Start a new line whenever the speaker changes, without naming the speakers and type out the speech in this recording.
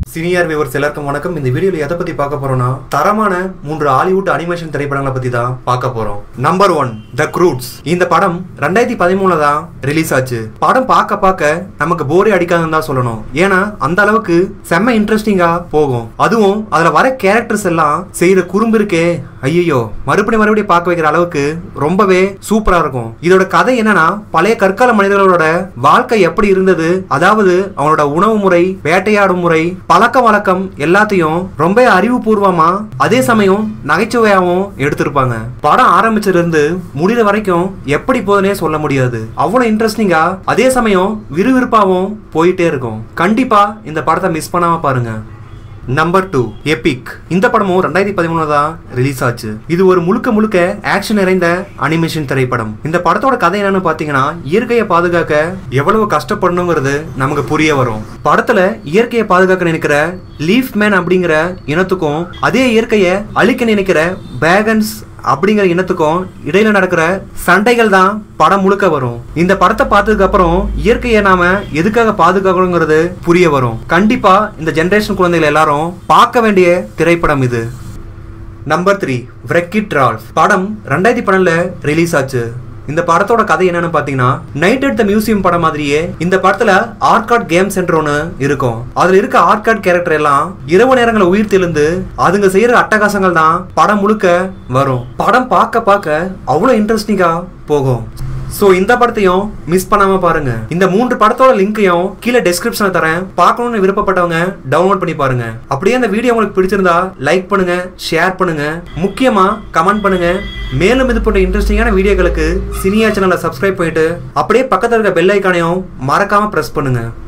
senior viewers எல்லாருக்கும் வணக்கம் இந்த வீடியோல எதை பத்தி பார்க்க போறோம்னா தரமான மூன்று ஹாலிவுட் அனிமேஷன் திரைப்படங்களை பத்தி தான் பார்க்க போறோம் நம்பர் ஒன் த க்ரூட்ஸ் இந்த படம் ரெண்டாயிரத்தி பதிமூணுல தான் ரிலீஸ் ஆச்சு படம் பார்க்க பார்க்க நமக்கு போரே அடிக்காதுன்னு தான் சொல்லணும் ஏன்னா அந்த அளவுக்கு செம்ம இன்ட்ரெஸ்டிங்கா போகும் அதுவும் அதுல வர கேரக்டர்ஸ் எல்லாம் செய்யற குறும்பு இருக்கே ஐயோ மறுபடியும் மறுபடியும் பார்க்க வைக்கிற அளவுக்கு ரொம்பவே சூப்பரா இருக்கும் இதோட கதை என்னன்னா பழைய கற்கால மனிதர்களோட வாழ்க்கை எப்படி இருந்தது அதாவது அவங்களோட உணவு முறை வேட்டையாடும் முறை பழக்க வழக்கம் எல்லாத்தையும் ரொம்ப அறிவுபூர்வமா அதே சமயம் நகைச்சுவையாவும் எடுத்திருப்பாங்க படம் ஆரம்பிச்சதுல இருந்து முடிகிற வரைக்கும் எப்படி போகுதுன்னே சொல்ல முடியாது அவ்வளவு இன்ட்ரெஸ்டிங்கா அதே சமயம் விறுவிறுப்பாவும் போயிட்டே இருக்கும் கண்டிப்பா இந்த படத்தை மிஸ் பண்ணாம பாருங்க நம்பர் டூ எபிக் இந்த படமும் ரெண்டாயிரத்தி பதிமூணு தான் ரிலீஸ் ஆச்சு இது ஒரு முழுக்க முழுக்க ஆக்ஷன் நிறைந்த அனிமேஷன் திரைப்படம் இந்த படத்தோட கதை என்னன்னு பாத்தீங்கன்னா இயற்கையை பாதுகாக்க எவ்வளவு கஷ்டப்படணுங்கிறது நமக்கு புரிய வரும் படத்துல இயற்கையை பாதுகாக்க நினைக்கிற லீஃப் மேன் அப்படிங்கிற இனத்துக்கும் அதே இயற்கையை அழிக்க நினைக்கிற பேகன்ஸ் அப்படிங்கிற இனத்துக்கும் இடையில நடக்கிற சண்டைகள் தான் படம் முழுக்க வரும் இந்த படத்தை பார்த்ததுக்கு அப்புறம் இயற்கையை நாம எதுக்காக பாதுகாக்கணுங்கிறது புரிய வரும் கண்டிப்பா இந்த ஜெனரேஷன் குழந்தைகள் எல்லாரும் பார்க்க வேண்டிய திரைப்படம் இது நம்பர் த்ரீ விரக்கிட் ரால்ஃப் படம் ரெண்டாயிரத்தி பன்னெண்டுல ரிலீஸ் ஆச்சு இந்த படத்தோட கதை என்னன்னு பாத்தீங்கன்னா நைட் அட் த மியூசியம் படம் மாதிரியே இந்த படத்துல ஆர்காட் கேம் சென்டர் ஒன்று இருக்கும் அதுல இருக்க ஆர்காட் கேரக்டர் எல்லாம் இரவு நேரங்களை உயிர் தெளிந்து அதுங்க செய்யற அட்டகாசங்கள் தான் படம் முழுக்க வரும் படம் பார்க்க பார்க்க அவ்வளவு இன்ட்ரெஸ்டிங்கா போகும் ஸோ இந்த படத்தையும் மிஸ் பண்ணாம பாருங்க இந்த மூன்று படத்தோட லிங்கையும் கீழே டெஸ்கிரிப்ஷன்ல தரேன் பார்க்கணும்னு விருப்பப்பட்டவங்க டவுன்லோட் பண்ணி பாருங்க அப்படியே அந்த வீடியோ உங்களுக்கு பிடிச்சிருந்தா லைக் பண்ணுங்க ஷேர் பண்ணுங்க முக்கியமா கமெண்ட் பண்ணுங்க மேலும் இது போன்ற இன்ட்ரெஸ்டிங்கான வீடியோக்களுக்கு சினியா சேனலை சப்ஸ்கிரைப் பண்ணிட்டு அப்படியே பக்கத்தில் இருக்க பெல் ஐக்கானையும் மறக்காம பிரஸ் பண்ணுங்க